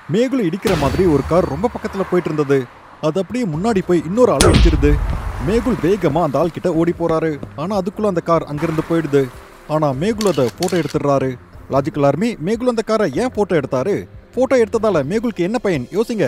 மேகுல இடிக்கிற மாதிரி ஒரு கார் ரொம்ப பக்கத்துல போயிட்டு இருந்தது அது அப்படியே முன்னாடி போய் இன்னொரு ஆள் இடிச்சிருது மேகுல் வேகமா அந்த ஆள் கிட்ட ஓடி போறாரு ஆனா அதுக்குள்ள அந்த கார் அங்கிருந்து போயிடுது ஆனா மேகுல் அதை போட்டோ எடுத்துடுறாரு லாஜிக்கல் ஆர்மி மேகுல் அந்த காரை ஏன் போட்டோ எடுத்தாரு போட்டோ எடுத்ததால மேகுலுக்கு என்ன பயன் யோசிங்க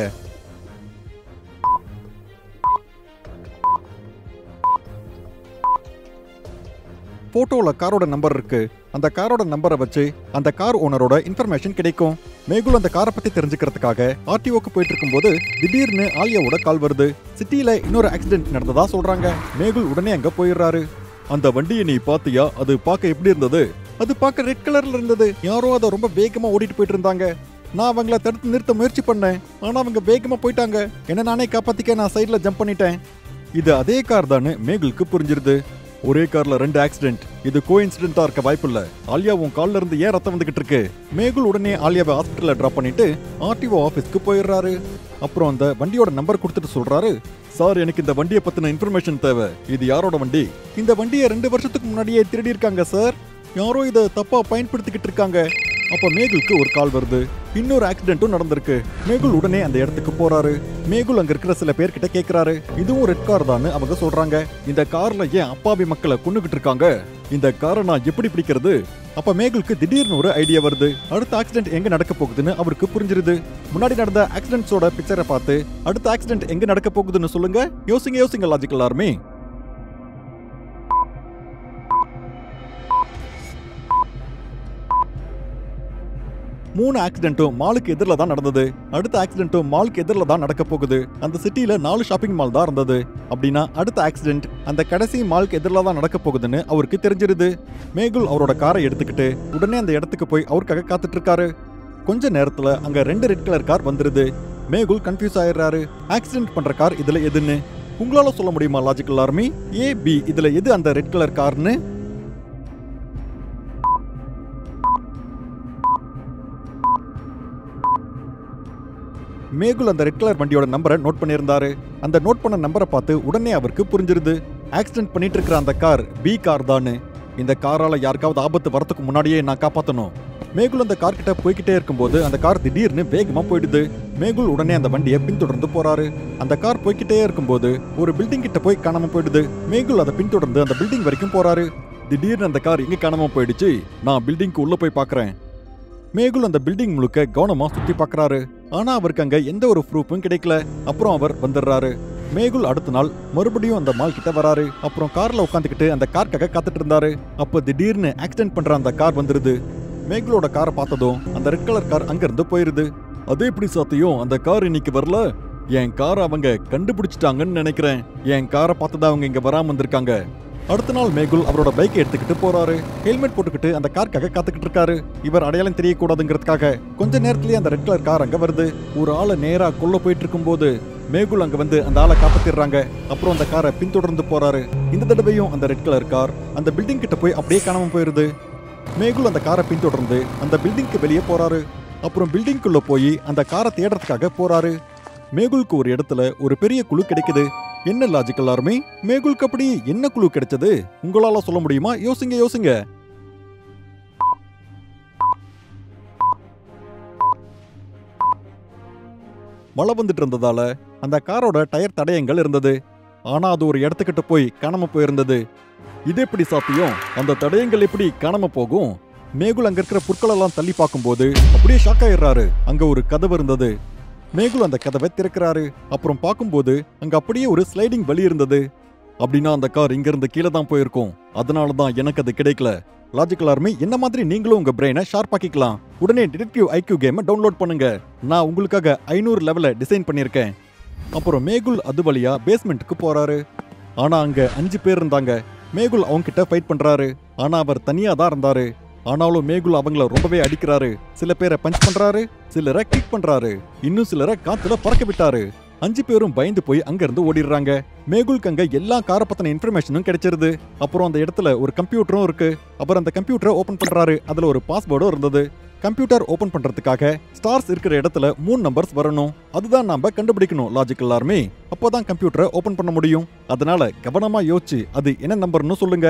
போட்டோவில் காரோட நம்பர் இருக்கு அந்த காரோட நம்பரை வச்சு அந்த கார் ஓனரோட இன்ஃபர்மேஷன் கிடைக்கும் மேகுல் அந்த காரை பத்தி தெரிஞ்சுக்கிறதுக்காக ஆர்டிஓக்கு போயிட்டு இருக்கும்போது திடீர்னு ஆலியாவோட கால் வருது சிட்டியில இன்னொரு ஆக்சிடென்ட் நடந்ததா சொல்றாங்க மேகுல் உடனே அங்க போயிடுறாரு அந்த வண்டியை நீ பாத்தியா அது பார்க்க எப்படி இருந்தது அது பார்க்க ரெட் கலர்ல இருந்தது யாரோ அதை ரொம்ப வேகமா ஓடிட்டு போயிட்டு இருந்தாங்க நான் அவங்கள தடுத்து நிறுத்த முயற்சி பண்ணேன் ஆனா அவங்க வேகமா போயிட்டாங்க என்ன நானே காப்பாத்திக்க நான் சைடுல ஜம்ப் பண்ணிட்டேன் இது அதே கார் தானே மேகுலுக்கு புரிஞ்சிருது ஒரே கார்ல ரெண்டு ஆக்சிடென்ட் இது கோ இன்சிடென்டா இருக்க வாய்ப்பில்ல ஆலியா உன் கால்ல இருந்து ஏன் ரத்தம் வந்துகிட்டு இருக்கு மேகுல் உடனே ஆலியாவை ஹாஸ்பிட்டல்ல டிராப் பண்ணிட்டு ஆர்டிஓ ஆபீஸ்க்கு போயிடுறாரு அப்புறம் அந்த வண்டியோட நம்பர் கொடுத்துட்டு சொல்றாரு சார் எனக்கு இந்த வண்டியை பத்தின இன்ஃபர்மேஷன் தேவை இது யாரோட வண்டி இந்த வண்டியை ரெண்டு வருஷத்துக்கு முன்னாடியே திருடி இருக்காங்க சார் யாரோ இதை தப்பா பயன்படுத்திக்கிட்டு இருக்காங்க அப்ப மேகுலுக்கு ஒரு கால் வருது இன்னொரு ஆக்சிடென்ட்டும் நடந்திருக்கு மேகுல் உடனே அந்த இடத்துக்கு போறாரு மேகுல் அங்க இருக்கிற சில பேர்கிட்ட கேக்குறாரு இதுவும் ரெட் கார் தான் அவங்க சொல்றாங்க இந்த கார்ல ஏன் அப்பாவி மக்களை கொன்னுகிட்டு இருக்காங்க இந்த காரை நான் எப்படி பிடிக்கிறது அப்ப மேகுலுக்கு திடீர்னு ஒரு ஐடியா வருது அடுத்த ஆக்சிடென்ட் எங்க நடக்க போகுதுன்னு அவருக்கு புரிஞ்சிருது முன்னாடி நடந்த ஆக்சிடென்ட்ஸோட பிக்சரை பார்த்து அடுத்த ஆக்சிடென்ட் எங்க நடக்க போகுதுன்னு சொல்லுங்க யோசிங்க யோசிங்க லாஜிக்கல் ஆர்மி மூணு ஆக்சிடென்ட்டும் மாலுக்கு எதிரில் தான் நடந்தது அடுத்த ஆக்சிடென்ட்டும் மாலுக்கு எதிரில் தான் நடக்க போகுது அந்த சிட்டில நாலு ஷாப்பிங் மால் தான் இருந்தது அப்படின்னா அடுத்த ஆக்சிடென்ட் அந்த கடைசி மாலுக்கு எதிரில் தான் நடக்க போகுதுன்னு அவருக்கு தெரிஞ்சிருது மேகுல் அவரோட காரை எடுத்துக்கிட்டு உடனே அந்த இடத்துக்கு போய் அவருக்காக காத்துட்டு இருக்காரு கொஞ்ச நேரத்துல அங்க ரெண்டு ரெட் கலர் கார் வந்துருது மேகுல் கன்ஃபியூஸ் ஆயிடுறாரு ஆக்சிடென்ட் பண்ற கார் இதுல எதுன்னு உங்களால சொல்ல முடியுமா லாஜிக்கல் ஆர்மி ஏ பி இதுல எது அந்த ரெட் கலர் கார்னு மேகுல் அந்த ரெட் கலர் வண்டியோட நம்பரை நோட் பண்ணியிருந்தாரு அந்த நோட் பண்ண நம்பரை பார்த்து உடனே அவருக்கு புரிஞ்சிருது ஆக்சிடென்ட் பண்ணிட்டு இருக்கிற அந்த கார் பி கார் தானு இந்த காரால யாருக்காவது ஆபத்து வரதுக்கு முன்னாடியே நான் காப்பாத்தணும் மேகுல் அந்த கார் கிட்ட போய்கிட்டே இருக்கும்போது அந்த கார் திடீர்னு வேகமா போயிடுது மேகுல் உடனே அந்த வண்டியை பின்தொடர்ந்து போறாரு அந்த கார் போய்கிட்டே இருக்கும்போது ஒரு பில்டிங் கிட்ட போய் காணாம போயிடுது மேகுல் அதை பின்தொடர்ந்து அந்த பில்டிங் வரைக்கும் போறாரு திடீர்னு அந்த கார் எங்க காணாம போயிடுச்சு நான் பில்டிங்க்கு உள்ள போய் பார்க்கறேன் மேகுல் அந்த பில்டிங் முழுக்க கவனமா சுத்தி பார்க்கறாரு ஆனா அவருக்கு அங்க எந்த ஒரு ப்ரூஃபும் கிடைக்கல அப்புறம் அவர் வந்துடுறாரு மேகுல் அடுத்த நாள் மறுபடியும் அந்த மால் கிட்ட வராரு அப்புறம் கார்ல உட்காந்துக்கிட்டு அந்த கார்க்காக காத்துட்டு இருந்தாரு அப்ப திடீர்னு ஆக்சிடென்ட் பண்ற அந்த கார் வந்துருது மேகுலோட காரை பார்த்ததும் அந்த ரெட் கலர் கார் அங்கிருந்து போயிருது அது எப்படி சாத்தியம் அந்த கார் இன்னைக்கு வரல என் காரை அவங்க கண்டுபிடிச்சிட்டாங்கன்னு நினைக்கிறேன் என் காரை பார்த்ததா அவங்க இங்க வராம வந்திருக்காங்க அடுத்த நாள் மேகுல் அவரோட பைக்கை எடுத்துக்கிட்டு போறாரு ஹெல்மெட் போட்டுக்கிட்டு அந்த கார்க்காக காத்துக்கிட்டு இருக்காரு இவர் அடையாளம் தெரியக்கூடாதுங்கிறதுக்காக கொஞ்ச நேரத்திலேயே அந்த ரெட் கலர் கார் அங்க வருது ஒரு ஆளை நேரா கொல்ல போயிட்டு இருக்கும்போது மேகுல் அங்க வந்து அந்த ஆளை காப்பாத்திடுறாங்க அப்புறம் அந்த காரை பின்தொடர்ந்து போறாரு இந்த தடவையும் அந்த ரெட் கலர் கார் அந்த பில்டிங் கிட்ட போய் அப்படியே காணாம போயிருது மேகுல் அந்த காரை பின்தொடர்ந்து அந்த பில்டிங்க்கு வெளியே போறாரு அப்புறம் பில்டிங்குள்ள போய் அந்த காரை தேடுறதுக்காக போறாரு மேகுலுக்கு ஒரு இடத்துல ஒரு பெரிய குழு கிடைக்குது என்ன லாஜிக்கல் ஆர்மி மேகுலுக்கு அப்படி என்ன குழு கிடைச்சது உங்களால சொல்ல முடியுமா யோசிங்க யோசிங்க மழை வந்துட்டு இருந்ததால அந்த காரோட டயர் தடயங்கள் இருந்தது ஆனா அது ஒரு இடத்துக்கிட்ட போய் காணாம போயிருந்தது இது எப்படி சாத்தியம் அந்த தடயங்கள் எப்படி காணாம போகும் மேகுல் அங்க இருக்கிற புற்களெல்லாம் தள்ளி பார்க்கும்போது அப்படியே ஷாக் ஆயிடுறாரு அங்க ஒரு கதவு இருந்தது மேகுல் அந்த கதவை திறக்கிறாரு அப்புறம் பார்க்கும்போது அங்க அப்படியே ஒரு ஸ்லைடிங் வழி இருந்தது அப்படின்னா அந்த கார் இங்க இருந்து கீழே தான் போயிருக்கும் அதனால தான் எனக்கு அது கிடைக்கல லாஜிக்கல் ஆர்மி என்ன மாதிரி நீங்களும் உங்க பிரெயினை ஷார்ப் ஆக்கிக்கலாம் உடனே டிடெக்டிவ் ஐக்யூ கேமை டவுன்லோட் பண்ணுங்க நான் உங்களுக்காக ஐநூறு லெவல டிசைன் பண்ணியிருக்கேன் அப்புறம் மேகுல் அது வழியா பேஸ்மெண்ட்டுக்கு போறாரு ஆனா அங்க அஞ்சு பேர் இருந்தாங்க மேகுல் அவங்க கிட்ட ஃபைட் பண்றாரு ஆனா அவர் தனியா தான் இருந்தாரு ஆனாலும் மேகுல் அவங்கள ரொம்பவே அடிக்கிறாரு சில பேரை பஞ்ச் பண்றாரு சிலரை கிக் பண்றாரு இன்னும் சிலரை காத்துல பறக்க விட்டாரு அஞ்சு பேரும் பயந்து போய் அங்க இருந்து ஓடிடுறாங்க மேகுலுக்கு அங்க எல்லா காரை பத்தின இன்ஃபர்மேஷனும் கிடைச்சிருது அப்புறம் அந்த இடத்துல ஒரு கம்ப்யூட்டரும் இருக்கு அப்புறம் அந்த கம்ப்யூட்டரை ஓபன் பண்றாரு அதுல ஒரு பாஸ்வேர்டும் இருந்தது கம்ப்யூட்டர் ஓபன் பண்றதுக்காக ஸ்டார்ஸ் இருக்கிற இடத்துல மூணு நம்பர்ஸ் வரணும் அதுதான் நாம கண்டுபிடிக்கணும் லாஜிக்கல் ஆர்மி அப்போதான் கம்ப்யூட்டரை ஓபன் பண்ண முடியும் அதனால கவனமா யோசிச்சு அது என்ன நம்பர்னு சொல்லுங்க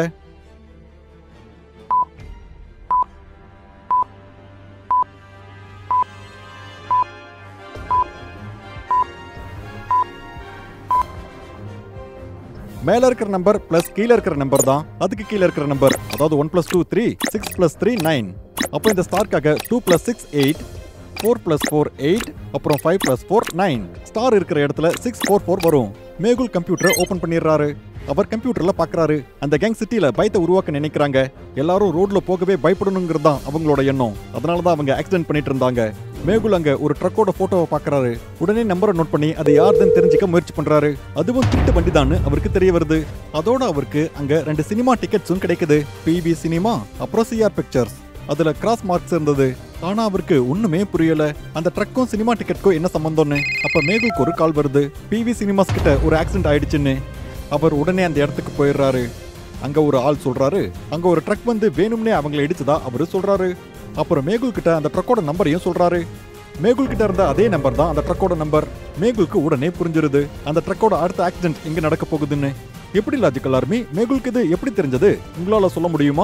மேல இருக்கிற நம்பர் பிளஸ் கீழே இருக்கிற நம்பர் தான் அதுக்கு கீழே இருக்கிற நம்பர் அதாவது one plus two three six plus three nine அப்போ இந்த ஸ்டார்க்காக two plus six eight four plus four eight அப்புறம் five plus four nine star இருக்கிற இடத்துல சிக்ஸ் ஃபோர் ஃபோர் வரும் மேகுல் கம்ப்யூட்டரை ஓபன் பண்ணிடுறாரு அவர் கம்ப்யூட்டர்ல பாக்குறாரு அந்த கேங் சிட்டில பயத்தை உருவாக்க நினைக்கிறாங்க எல்லாரும் ரோட்ல போகவே பயப்படணுங்கிறது தான் அவங்களோட எண்ணம் அதனால தான் அவங்க ஆக்சிடென்ட் பண்ணிட்டு இருந்தாங்க மேகுல் அங்க ஒரு ட்ரக்கோட போட்டோவை பாக்குறாரு உடனே நம்பரை நோட் பண்ணி அது யாருதுன்னு தெரிஞ்சுக்க முயற்சி பண்றாரு அதுவும் திருட்டு வண்டி தான் அவருக்கு தெரிய வருது அதோட அவருக்கு அங்க ரெண்டு சினிமா டிக்கெட்ஸும் கிடைக்குது பிபி சினிமா அப்புறம் சிஆர் பிக்சர்ஸ் அதுல கிராஸ் மார்க்ஸ் இருந்தது ஆனா அவருக்கு ஒண்ணுமே புரியல அந்த ட்ரக்கும் சினிமா டிக்கெட்டுக்கும் என்ன சம்பந்தம்னு அப்ப மேகுலுக்கு ஒரு கால் வருது பிவி சினிமாஸ் கிட்ட ஒரு ஆக்சிடென்ட் ஆயிடுச்சுன்னு அவர் உடனே அந்த இடத்துக்கு போயிடுறாரு அங்க ஒரு ஆள் சொல்றாரு அங்க ஒரு ட்ரக் வந்து வேணும்னே அவங்களை இடிச்சதா அவரு சொல்றாரு அப்புறம் மேகுல் கிட்ட அந்த ட்ரக்கோட நம்பரையும் சொல்றாரு மேகுல் கிட்ட இருந்த அதே நம்பர் தான் அந்த ட்ரக்கோட நம்பர் மேகுலுக்கு உடனே புரிஞ்சிருது அந்த ட்ரக்கோட அடுத்த ஆக்சிடென்ட் எங்க நடக்க போகுதுன்னு எப்படி லாஜிக்கல் ஆர்மி மேகுலுக்கு இது எப்படி தெரிஞ்சது உங்களால சொல்ல முடியுமா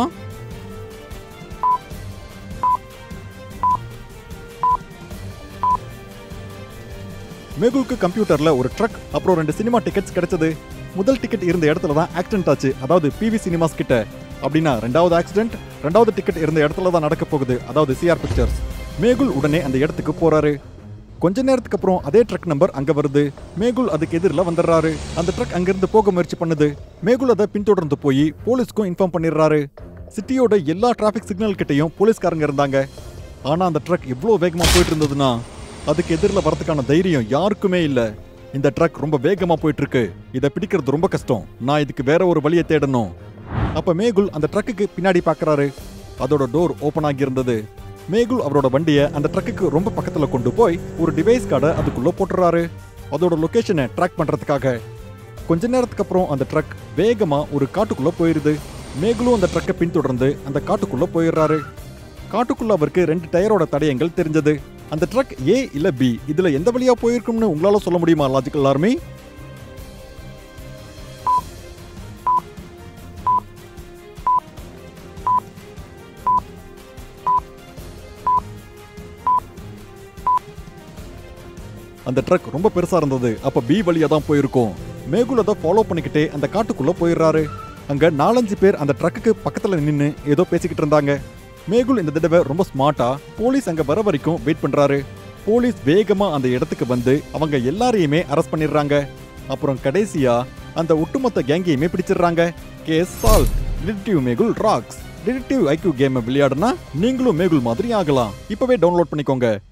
மேகுலுக்கு கம்ப்யூட்டர்ல ஒரு ட்ரக் அப்புறம் ரெண்டு சினிமா டிக்கெட்ஸ் கிடைச்சது முதல் டிக்கெட் இருந்த இடத்துல தான் ஆக்சிடென்ட் ஆச்சு அதாவது பிவி சினிமாஸ் கிட்ட அப்படின்னா ரெண்டாவது ஆக்சிடென்ட் ரெண்டாவது டிக்கெட் இருந்த இடத்துல தான் நடக்க போகுது அதாவது சிஆர் பிக்சர்ஸ் மேகுல் உடனே அந்த இடத்துக்கு போறாரு கொஞ்ச நேரத்துக்கு அப்புறம் அதே ட்ரக் நம்பர் அங்க வருது மேகுல் அதுக்கு எதிரில் வந்துடுறாரு அந்த ட்ரக் அங்கிருந்து போக முயற்சி பண்ணுது மேகுல் அதை பின்தொடர்ந்து போய் போலீஸ்க்கும் இன்ஃபார்ம் பண்ணிடுறாரு சிட்டியோட எல்லா டிராஃபிக் சிக்னல் கிட்டயும் போலீஸ்காரங்க இருந்தாங்க ஆனா அந்த ட்ரக் எவ்வளோ வேகமா போயிட்டு இருந்ததுன்னா அதுக்கு எதிரில் வரதுக்கான தைரியம் யாருக்குமே இல்ல இந்த ட்ரக் ரொம்ப வேகமா போயிட்டு இருக்கு இதை பிடிக்கிறது ரொம்ப கஷ்டம் நான் இதுக்கு வேற ஒரு வழியை தேடணும் அப்ப மேகுல் அந்த ட்ரக்குக்கு பின்னாடி பார்க்கறாரு அதோட டோர் ஓபன் ஆகி இருந்தது மேகுல் அவரோட வண்டியை அந்த ட்ரக்குக்கு ரொம்ப பக்கத்துல கொண்டு போய் ஒரு டிவைஸ் கார்டை அதுக்குள்ள போட்டுறாரு அதோட லொகேஷனை ட்ராக் பண்றதுக்காக கொஞ்ச நேரத்துக்கு அப்புறம் அந்த ட்ரக் வேகமா ஒரு காட்டுக்குள்ள போயிருது மேகுலும் அந்த ட்ரக்கை பின்தொடர்ந்து அந்த காட்டுக்குள்ள போயிடுறாரு காட்டுக்குள்ள அவருக்கு ரெண்டு டயரோட தடயங்கள் தெரிஞ்சது அந்த ட்ரக் ஏ இல்ல பி இதுல எந்த வழியா போயிருக்கும்னு உங்களால சொல்ல முடியுமா லாஜிக்கல் ஆர்மி அந்த ட்ரக் ரொம்ப பெருசா இருந்தது அப்ப பி வழியா தான் போயிருக்கும் மேகுல் அதை ஃபாலோ பண்ணிக்கிட்டே அந்த காட்டுக்குள்ள போயிடுறாரு அங்க நாலஞ்சு பேர் அந்த ட்ரக்குக்கு பக்கத்துல நின்னு ஏதோ பேசிக்கிட்டு இருந்தாங்க மேகுல் இந்த தடவை ரொம்ப ஸ்மார்ட்டா போலீஸ் அங்க வர வரைக்கும் வெயிட் பண்றாரு போலீஸ் வேகமா அந்த இடத்துக்கு வந்து அவங்க எல்லாரையுமே அரெஸ்ட் பண்ணிடுறாங்க அப்புறம் கடைசியா அந்த ஒட்டுமொத்த கேங்கையுமே பிடிச்சிடுறாங்க case solve detective Mehul rocks detective IQ game விளையாடுனா நீங்களும் மேகுல் மாதிரி ஆகலாம் இப்பவே டவுன்லோட் பண்ணிக்கோங்க